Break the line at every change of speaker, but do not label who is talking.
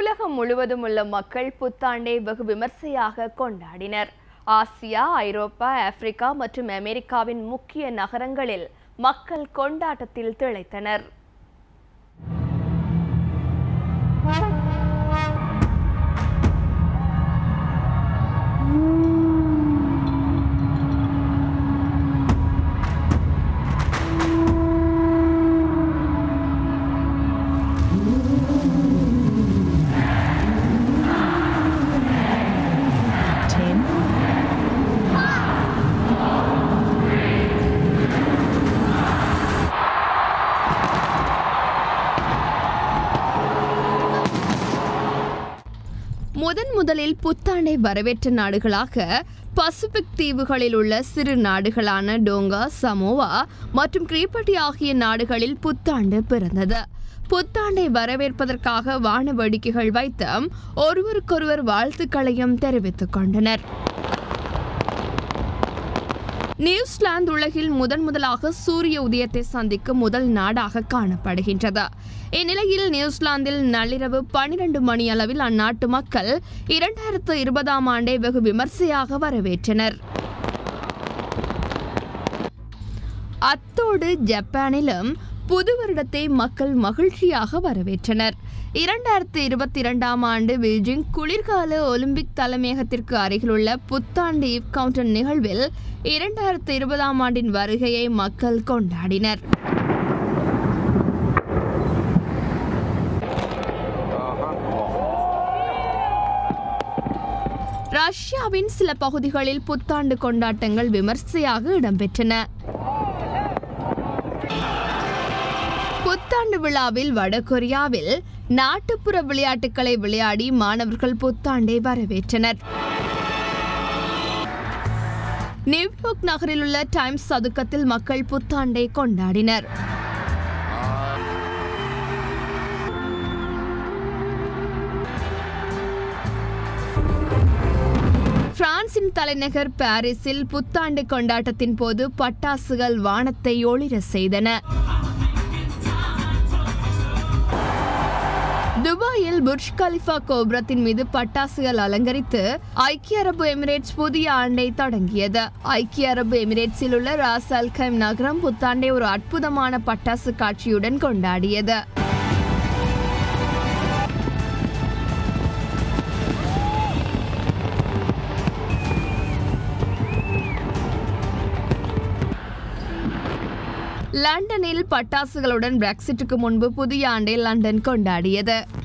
உலகம் முழுவதும் உள்ள மக்கள் புத்தாண்டை வெகு விமர்சையாக கொண்டாடினர் ஆசியா ஐரோப்பா ஆப்பிரிக்கா மற்றும் அமெரிக்காவின் முக்கிய நகரங்களில் மக்கள் கொண்டாட்டத்தில் திளைத்தனர்
Ten.
முதன் முதலில் புத்தாண்டை வரவேற்ற நாடுகளாக பசிபிக் தீவுகளில் உள்ள சிறு நாடுகளான டோங்கா சமோவா மற்றும் கிரீப்பட்டி ஆகிய நாடுகளில் புத்தாண்டு பிறந்தது புத்தாண்டை வரவேற்பதற்காக வான வேடிக்கைகள் வைத்து ஒருவருக்கொருவர் வாழ்த்துக்களையும் தெரிவித்துக் கொண்டனர் நியூசிலாந்து உலகில் முதன் முதலாக சூரிய உதயத்தை சந்திக்கும் முதல் நாடாக காணப்படுகின்றது இந்நிலையில் நியூசிலாந்தில் நள்ளிரவு பனிரெண்டு மணி அளவில் அந்நாட்டு மக்கள் இரண்டாயிரத்து இருபதாம் ஆண்டை வெகு விமர்சையாக வரவேற்றனர் அத்தோடு ஜப்பானிலும் புது வருடத்தை மக்கள் மகிழ்ச்சியாக வரவேற்றனர் இரண்டாயிரத்து இருபத்தி இரண்டாம் ஆண்டு பீஜிங் குளிர்கால ஒலிம்பிக் தலைமையகத்திற்கு அருகிலுள்ள புத்தாண்டு ஈவ் கவுண்டர் நிகழ்வில் இரண்டாயிரத்து இருபதாம் ஆண்டின் வருகையை மக்கள் கொண்டாடினர் ரஷ்யாவின் சில பகுதிகளில் புத்தாண்டு கொண்டாட்டங்கள் விமர்சையாக இடம்பெற்றன புத்தாண்டு விழாவில் வடகொரியாவில் நாட்டுப்புற விளையாட்டுகளை விளையாடி மாணவர்கள் புத்தாண்டை வரவேற்றனர் நியூயார்க் நகரில் உள்ள டைம்ஸ் சதுக்கத்தில் மக்கள் புத்தாண்டை கொண்டாடினர் பிரான்சின் தலைநகர் பாரிஸில் புத்தாண்டு கொண்டாட்டத்தின் போது பட்டாசுகள் வானத்தை ஒளிர செய்தன துபாயில் புர்ஜ் கலிஃபா கோபுரத்தின் மீது பட்டாசுகள் அலங்கரித்து ஐக்கிய அரபு எமிரேட்ஸ் புதிய ஆண்டை தொடங்கியது ஐக்கிய அரபு எமிரேட்ஸில் உள்ள ராஸ் அல் கைம் நகரம் புத்தாண்டை ஒரு அற்புதமான பட்டாசு காட்சியுடன் கொண்டாடியது லண்டனில் பட்டாசுகளுடன் பிரெக்சிட்டுக்கு முன்பு புதிய ஆண்டை லண்டன் கொண்டாடியது